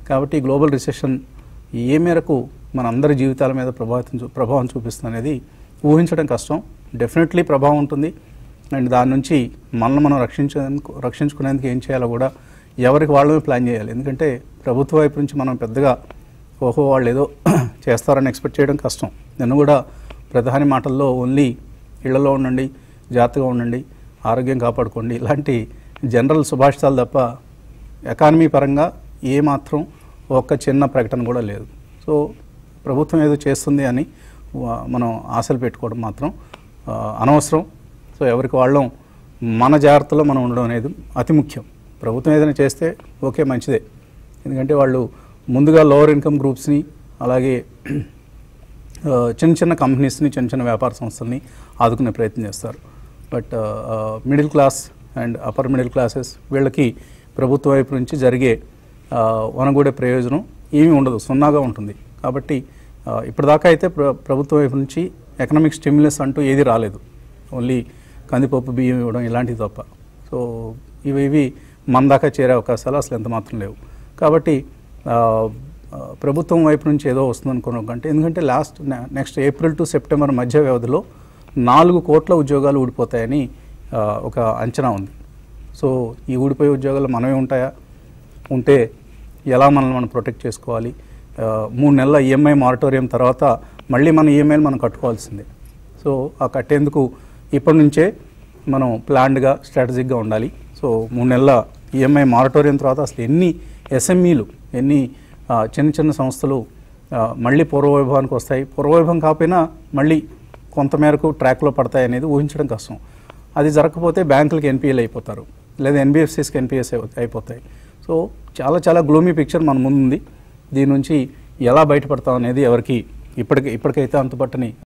కాబట్టి ఈ global recession ఏ మేరకు మన అందరి జీవితాల మీద ప్రభావితం చూ- ప్రభావం చూపిస్తుంది అనేది ఊహించడం కష్టం డెఫినెట్లీ ప్రభావం ఉంటుంది అండ్ దాని నుంచి మనల్ని మనం రక్షించేందుకు రక్షించుకునేందుకు ఏం చేయాలో కూడా ఎవరికి వాళ్ళమే ప్లాన్ చేయాలి ఎందుకంటే ప్రభుత్వ వైపు నుంచి మనం పెద్దగా ఓహో వాళ్ళు ఏదో చేస్తారని ఎక్స్పెక్ట్ చేయడం కష్టం నిన్న కూడా ప్రధాని మాటల్లో ఓన్లీ ఇళ్లలో ఉండండి జాగ్రత్తగా ఉండండి ఆరోగ్యం కాపాడుకోండి ఇలాంటి జనరల్ సుభాషితాలు తప్ప ఎకానమీ పరంగా ఏమాత్రం ఒక్క చిన్న ప్రకటన కూడా లేదు సో ప్రభుత్వం ఏదో చేస్తుంది అని వా- మనం ఆశలు పెట్టుకోవడం మాత్రం ఆ, అనవసరం సో ఎవరికి వాళ్ళం మన జాగ్రత్తలో మనం ఉండడం అనేది అతి ముఖ్యం ప్రభుత్వం ఏదైనా చేస్తే ఓకే మంచిదే ఎందుకంటే వాళ్ళు ముందుగా లోవర్ ఇన్కమ్ గ్రూప్స్ని అలాగే ఆ, చిన్న చిన్న కంపెనీస్ని చిన్న చిన్న వ్యాపార సంస్థల్ని ఆదుకునే ప్రయత్నం చేస్తారు but middle class and upper middle classes వీళ్ళకి ప్రభుత్వం వైపు నుంచి జరిగే ఆ, వనగూడే ప్రయోజనం ఏమీ ఉండదు సున్నాగా ఉంటుంది కాబట్టి ఆ, ఇప్పటిదాకా అయితే ప్ర ప్రభుత్వం వైపు నుంచి ఎకనామిక్ స్టిమ్యులస్ అంటూ ఏది రాలేదు ఓన్లీ కందిపప్పు బియ్యం ఇవ్వడం ఇలాంటివి తప్ప సో ఇవి ఇవి మన దాకా చేరే అవకాశాలు అసలు ఎంత మాత్రం లేవు కాబట్టి ఆ, ఆ, ప్రభుత్వం వైపు నుంచి ఏదో వస్తుంది అనుకున్నాం కంటే ఎందుకంటే last next April to September మధ్య వ్యవధిలో నాలుగు కోట్ల ఉద్యోగాలు ఊడిపోతాయని ఆ, ఒక అంచనా ఉంది సో ఈ ఊడిపోయే ఉద్యోగాలు మనమే ఉంటాయా ఉంటే ఎలా మనల్ని మనం ప్రొటెక్ట్ చేసుకోవాలి ఆ, మూడు నెలల ఈఎంఐ మారటోరియం తర్వాత మళ్ళీ మన ఈఎంఐలు మనం కట్టుకోవాల్సిందే సో ఆ కట్టేందుకు ఇప్పటి నుంచే మనం ప్లాన్డ్గా స్ట్రాటజిక్గా ఉండాలి సో మూడు నెలల ఈఎంఐ మారటోరియం తర్వాత అసలు ఎన్ని ఎస్ఎంఈలు ఎన్ని ఆ, చిన్న చిన్న సంస్థలు ఆ, మళ్ళీ పూర్వవైభవానికి వస్తాయి పూర్వవైభవం కాకపోయినా మళ్ళీ కొంతమేరకు ట్రాక్లో పడతాయి అనేది ఊహించడం కష్టం అది జరగకపోతే బ్యాంకులకి ఎన్పిఎల్ అయిపోతారు లేదా ఎన్బిఎఫ్సిస్కి ఎన్పిఎస్ అయిపోతాయి సో చాలా చాలా గ్లోమీ పిక్చర్ మన ముందు ఉంది దీని నుంచి ఎలా బయటపడతాం అనేది ఎవరికి ఇప్పటికి ఇప్పటికైతే అంతుపట్టని